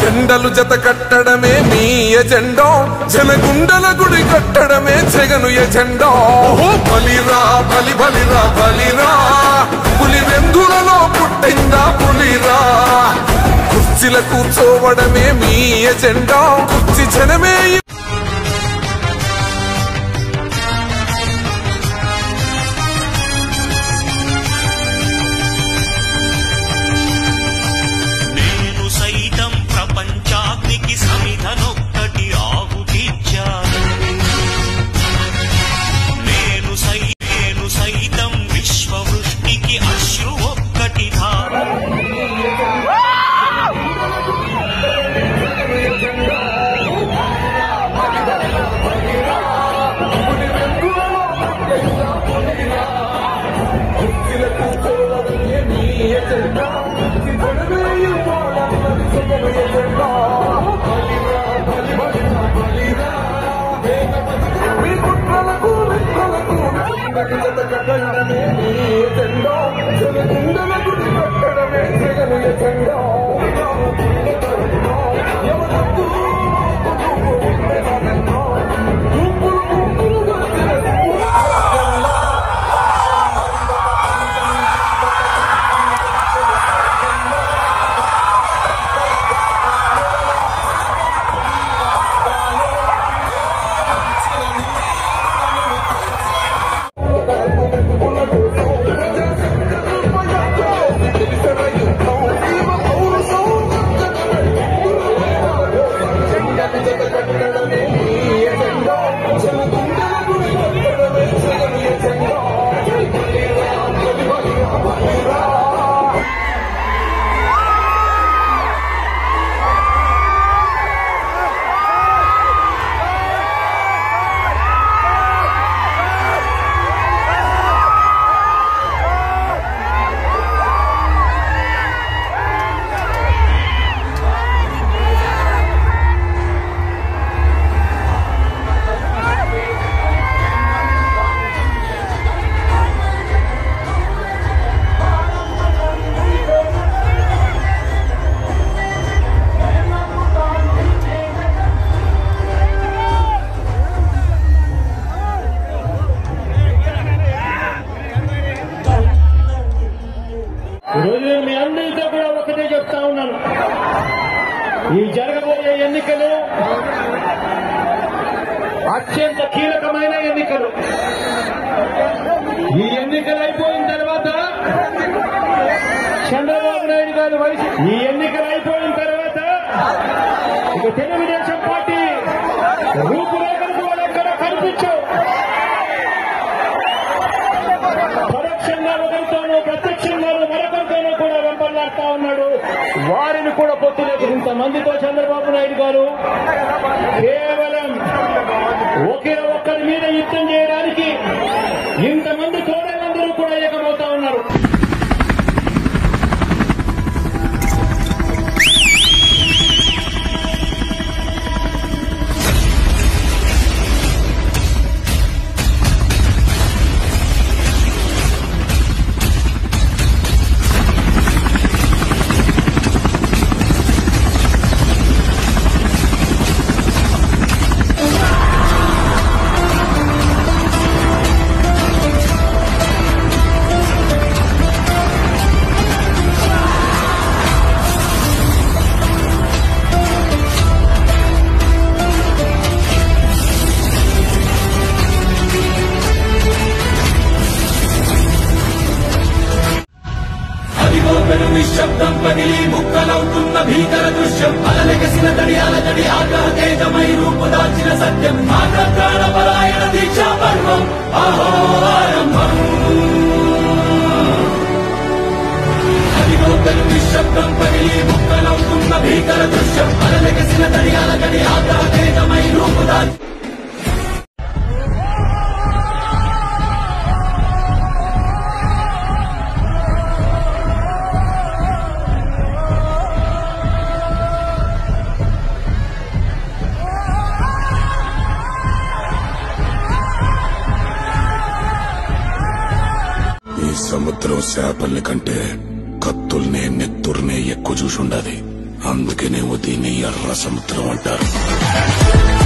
జెండలు జత కట్టడమే మీ ఎజెండో జనగుండల గుడి కట్టడమే జగను ఎజెండో ఓహో బలిరా బలి బలిరా బలిరా పులి వెందులలో పుట్టిందా పులిరా కుర్చీల కూర్చోవడమే మీ ఎజెండా కుర్చీ జనమే నేను సైతం ప్రపంచాగ్నికి సమిధనొక్కటి ఆహుతిచ్చాను నేను సై నేను సైతం విశ్వవృష్టికి అశ్రు ఒక్కటి ధార ఈరోజు నేను మీ అందరితో కూడా ఒకటే చెప్తా ఉన్నాను ఈ జరగబోయే ఎన్నికలు అత్యంత కీలకమైన ఎన్నికలు ఈ ఎన్నికలు అయిపోయిన తర్వాత చంద్రబాబు నాయుడు గారి వయసు ఈ ఎన్నికలు అయిపోయిన తర్వాత ఇక తెలుగుదేశం పార్టీ రూపురేఖలు కూడా ఎక్కడ కనిపించవు పరోక్షంగా ఒకరితోనూ ప్రత్యక్షంగా మరొకరితోనూ కూడా వెంపర్లాడుతా ఉన్నాడు వారిని కూడా పొత్తులేదు ఇంతమందితో చంద్రబాబు నాయుడు గారు కేవలం ఒకే ఒక్కరి మీద యుద్ధం చేయడానికి ఇంతమంది తోడలందరూ కూడా ఏకమవుతా ఉన్నారు అదిగో పెను నిశ్శబ్దం పగిలి ముక్కలవుతున్న భీకర దృశ్యం అలలెగసిన తడి అలజడి ఆగ్రహ తేజమై రూపుదాల్చిన సత్యం ఆగ్రహ పరాయణ దీక్షా పర్వం అహో ఆరంభం అదిగో పెను నిశ్శబ్దం పగిలి ముక్కలవుతున్న భీకర దృశ్యం అలలెగసిన తడి అలజడి ఆగ్రహ తేజమై రూపుదాల్చిన ఈ సముద్రం చేపల్ని కంటే కత్తుల్నే నెత్తుర్నే ఎక్కువ చూసుండాది అందుకనేమో దీన్ని ఎర్ర సముద్రం అంటారు